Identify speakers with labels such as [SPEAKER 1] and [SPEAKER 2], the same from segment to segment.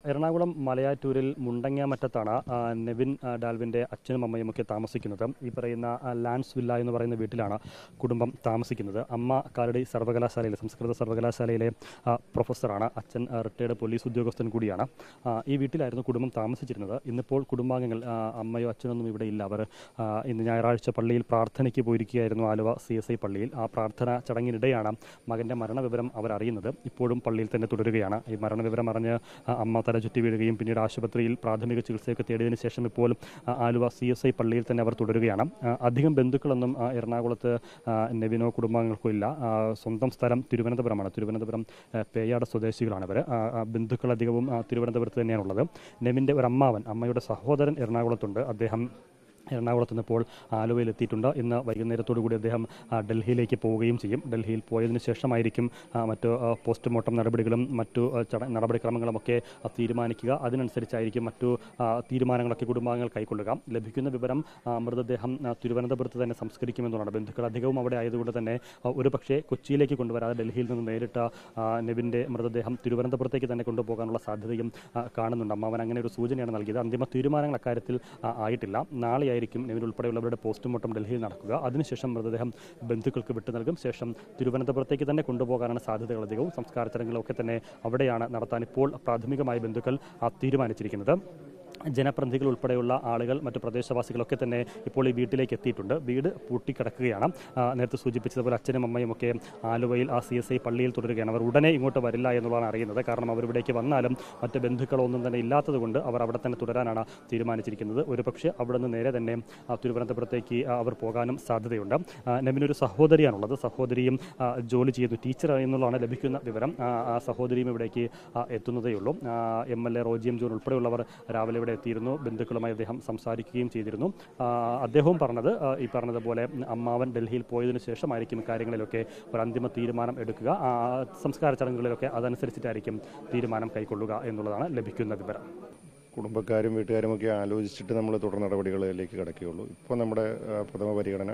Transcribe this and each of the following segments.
[SPEAKER 1] എറണാകുളം മലയാറ്റൂരിൽ മുണ്ടങ്ങാമറ്റത്താണ് ആ, നെവിൻ ആ, ഡാൽവിൻ്റെ അച്ഛനും അമ്മയും ഒക്കെ താമസിക്കുന്നത് ഈ പറയുന്ന ആ, ലാൻസ് വില്ല എന്ന് പറയുന്ന വീട്ടിലാണ് കുടുംബം താമസിക്കുന്നത് അമ്മ കാലടി സർവകലാശാലയിലെ സംസ്കൃത സർവകലാശാലയിലെ ആ, പ്രൊഫസറാണ് അച്ഛൻ ആ, റിട്ടയർഡ് പോലീസ് ഉദ്യോഗസ്ഥൻ കൂടിയാണ് ആ, ഈ വീട്ടിലായിരുന്നു കുടുംബം താമസിച്ചിരുന്നത് ഇന്നിപ്പോൾ കുടുംബാംഗങ്ങൾ ആ, അമ്മയോ അച്ഛനൊന്നും ഇവിടെ ഇല്ല അവർ ആ, ഇന്ന് ഞായറാഴ്ച പള്ളിയിൽ പ്രാർത്ഥനയ്ക്ക് പോയിരിക്കുകയായിരുന്നു ആലുവ സി എസ് ഐ പള്ളിയിൽ ആ പ്രാർത്ഥന ചടങ്ങിനിടെയാണ് മകൻ്റെ മരണവിവരം അവർ അറിയുന്നത് ഇപ്പോഴും പള്ളിയിൽ തന്നെ തുടരുകയാണ് ഈ മരണവിവരം അറിഞ്ഞ് ആ, അമ്മ തല ചുറ്റി വീഴുകയും പിന്നീട് ആശുപത്രിയിൽ പ്രാഥമിക ചികിത്സയൊക്കെ തേടിയതിനു ശേഷം ഇപ്പോഴും ആ, ആലുവ സി എസ് ഐ പള്ളിയിൽ തന്നെ അവർ തുടരുകയാണ് ആ, അധികം ബന്ധുക്കളൊന്നും ആ, എറണാകുളത്ത് ആ, നെവിനോ കുടുംബാംഗങ്ങൾക്കോ ഇല്ല ആ, സ്വന്തം സ്ഥലം തിരുവനന്തപുരമാണ് തിരുവനന്തപുരം ആ, പേയാട് സ്വദേശികളാണ് അവർ ബന്ധുക്കൾ അധികവും ആ, തിരുവനന്തപുരത്ത് തന്നെയാണുള്ളത് നെവിൻ്റെ ഒരു അമ്മാവൻ അമ്മയുടെ സഹോദരൻ എറണാകുളത്തുണ്ട് അദ്ദേഹം എറണാകുളത്ത് നിന്ന് ഇപ്പോൾ ആലുവയിൽ എത്തിയിട്ടുണ്ട് ഇന്ന് വൈകുന്നേരത്തോടു കൂടി അദ്ദേഹം ആ, ഡൽഹിയിലേക്ക് പോവുകയും ചെയ്യും ഡൽഹിയിൽ പോയതിനു ശേഷമായിരിക്കും ആ, മറ്റു ആ, പോസ്റ്റ്മോർട്ടം നടപടികളും മറ്റു ആ, ചട നടപടിക്രമങ്ങളുമൊക്കെ ആ, തീരുമാനിക്കുക അതിനനുസരിച്ചായിരിക്കും മറ്റു ആ, തീരുമാനങ്ങളൊക്കെ കുടുംബാംഗങ്ങൾ കൈക്കൊള്ളുക ലഭിക്കുന്ന വിവരം ആ, മൃതദേഹം ആ, തിരുവനന്തപുരത്ത് തന്നെ സംസ്കരിക്കുമെന്നുള്ളതാണ് ബന്ധുക്കൾ അധികവും അവിടെ ആയതുകൊണ്ട് തന്നെ ആ, ഒരു പക്ഷേ കൊച്ചിയിലേക്ക് കൊണ്ടുവരാതെ ഡൽഹിയിൽ നിന്ന് നേരിട്ട് ആ, നെവിൻ്റെ മൃതദേഹം തിരുവനന്തപുരത്തേക്ക് തന്നെ കൊണ്ടുപോകാനുള്ള സാധ്യതയും ആ, കാണുന്നുണ്ട് അമ്മാവൻ അങ്ങനെ ഒരു സൂചനയാണ് നൽകിയത് അന്തിമ തീരുമാനങ്ങൾ അക്കാര്യത്തിൽ ആ, ആയിട്ടില്ല നാളെയായിരിക്കും നെവിൻ ഉൾപ്പെടെയുള്ളവരുടെ പോസ്റ്റ്മോർട്ടം ഡൽഹിയിൽ നടക്കുക അതിനുശേഷം മൃതദേഹം ബന്ധുക്കൾക്ക് വിട്ടു നൽകും ശേഷം തിരുവനന്തപുരത്തേക്ക് തന്നെ കൊണ്ടുപോകാനാണ് സാധ്യതകൾ അധികവും സംസ്കാര ചടങ്ങുകളൊക്കെ തന്നെ അവിടെയാണ് നടത്താൻ ഇപ്പോൾ പ്രാഥമികമായി ബന്ധുക്കൾ ആ, തീരുമാനിച്ചിരിക്കുന്നത് ജനപ്രതിനിധികൾ ഉൾപ്പെടെയുള്ള ആളുകൾ മറ്റു പ്രദേശവാസികളൊക്കെ തന്നെ ഇപ്പോൾ ഈ വീട്ടിലേക്ക് എത്തിയിട്ടുണ്ട് വീട് പൂട്ടിക്കിടക്കുകയാണ് ആ, നേരത്തെ സൂചിപ്പിച്ചതുപോലെ അച്ഛനും അമ്മയും ഒക്കെ ആലുവയിൽ ആ സി എസ് ഐ പള്ളിയിൽ തുടരുകയാണ് അവർ ഉടനെ ഇങ്ങോട്ട് വരില്ല എന്നുള്ളതാണ് അറിയുന്നത് കാരണം അവർ ഇവിടേക്ക് വന്നാലും മറ്റ് ബന്ധുക്കളൊന്നും തന്നെ ഇല്ലാത്തതുകൊണ്ട് അവർ അവിടെ തന്നെ തുടരാനാണ് തീരുമാനിച്ചിരിക്കുന്നത് ഒരുപക്ഷെ അവിടെ നിന്ന് നേരെ തന്നെ ആ, തിരുവനന്തപുരത്തേക്ക് ആ, അവർ പോകാനും സാധ്യതയുണ്ട് ആ, നെവിനൊരു സഹോദരിയാണുള്ളത് സഹോദരിയും ആ, ജോലി ചെയ്യുന്നു ടീച്ചർ എന്നുള്ളതാണ് ലഭിക്കുന്ന വിവരം ആ, ആ സഹോദരിയും ഇവിടേക്ക് ആ, എത്തുന്നതേയുള്ളൂ M L A Roji M John ഉൾപ്പെടെയുള്ളവർ രാവിലെ ഇവിടെ എത്തിയിരുന്നു ബന്ധുക്കളുമായി അദ്ദേഹം സംസാരിക്കുകയും ചെയ്തിരുന്നു ആ, അദ്ദേഹവും പറഞ്ഞത് ആ, ഈ പറഞ്ഞതുപോലെ അമ്മാവൻ ഡൽഹിയിൽ പോയതിനു ശേഷമായിരിക്കും കാര്യങ്ങളിലൊക്കെ ഒരു അന്തിമ തീരുമാനം എടുക്കുക ആ, സംസ്കാര ചടങ്ങുകളിലൊക്കെ അതനുസരിച്ചിട്ടായിരിക്കും തീരുമാനം കൈക്കൊള്ളുക എന്നുള്ളതാണ് ലഭിക്കുന്ന വിവരം
[SPEAKER 2] കുടുംബക്കാരും വീട്ടുകാരും ഒക്കെ ആലോചിച്ചിട്ട് നമ്മൾ തുടർ നടപടികളിലേക്ക് കിടക്കുകയുള്ളൂ ഇപ്പോൾ നമ്മുടെ ആ, പ്രഥമ പരിഗണന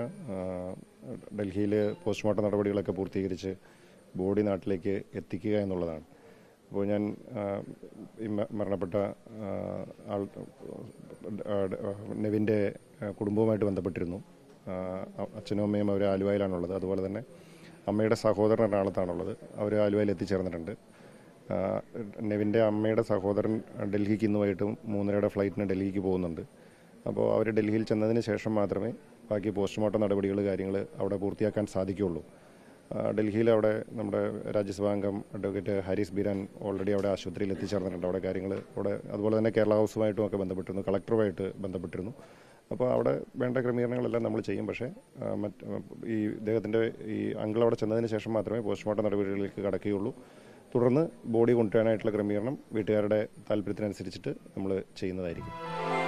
[SPEAKER 2] ഡൽഹിയിൽ പോസ്റ്റ്മോർട്ടം നടപടികളൊക്കെ പൂർത്തീകരിച്ച് ബോഡി നാട്ടിലേക്ക് എത്തിക്കുക എന്നുള്ളതാണ് അപ്പോൾ ഞാൻ ആ, ഈ മ- മരണപ്പെട്ട ആ, ആൾ ആ, നെവിൻ്റെ ആ, കുടുംബവുമായിട്ട് ബന്ധപ്പെട്ടിരുന്നു ആ, അച്ഛനും അമ്മയും അവർ ആലുവയിലാണുള്ളത് അതുപോലെ തന്നെ അമ്മയുടെ സഹോദരൻ എറണാകുളത്താണുള്ളത് അവർ ആലുവയിൽ എത്തിച്ചേർന്നിട്ടുണ്ട് ആ, നെവിൻ്റെ അമ്മയുടെ സഹോദരൻ ഡൽഹിക്ക് ഇന്ന് വൈകിട്ട് മൂന്നരയുടെ ഫ്ലൈറ്റിന് ഡൽഹിക്ക് പോകുന്നുണ്ട് അപ്പോൾ അവർ ഡൽഹിയിൽ ചെന്നതിന് ശേഷം മാത്രമേ ബാക്കി പോസ്റ്റ്മോർട്ടം നടപടികൾ കാര്യങ്ങൾ അവിടെ പൂർത്തിയാക്കാൻ സാധിക്കുകയുള്ളൂ ആ, ഡൽഹിയിൽ അവിടെ നമ്മുടെ രാജ്യസഭാംഗം അഡ്വക്കേറ്റ് ഹാരിസ് ബീരാൻ ഓൾറെഡി അവിടെ ആശുപത്രിയിൽ എത്തിച്ചേർന്നിട്ടുണ്ട് അവിടെ കാര്യങ്ങൾ അവിടെ അതുപോലെ തന്നെ കേരള ഹൗസുമായിട്ടും ഒക്കെ ബന്ധപ്പെട്ടിരുന്നു കളക്ടറുമായിട്ട് ബന്ധപ്പെട്ടിരുന്നു അപ്പോൾ അവിടെ വേണ്ട ക്രമീകരണങ്ങളെല്ലാം നമ്മൾ ചെയ്യും പക്ഷേ ആ, മറ്റ് ഈ ഇദ്ദേഹത്തിൻ്റെ ഈ അങ്കിൾ അവിടെ ചെന്നതിന് ശേഷം മാത്രമേ പോസ്റ്റ്മോർട്ടം നടപടികളിലേക്ക് കടക്കുകയുള്ളൂ തുടർന്ന് ബോഡി കൊണ്ടുവരാനായിട്ടുള്ള ക്രമീകരണം വീട്ടുകാരുടെ താല്പര്യത്തിനനുസരിച്ചിട്ട് നമ്മൾ ചെയ്യുന്നതായിരിക്കും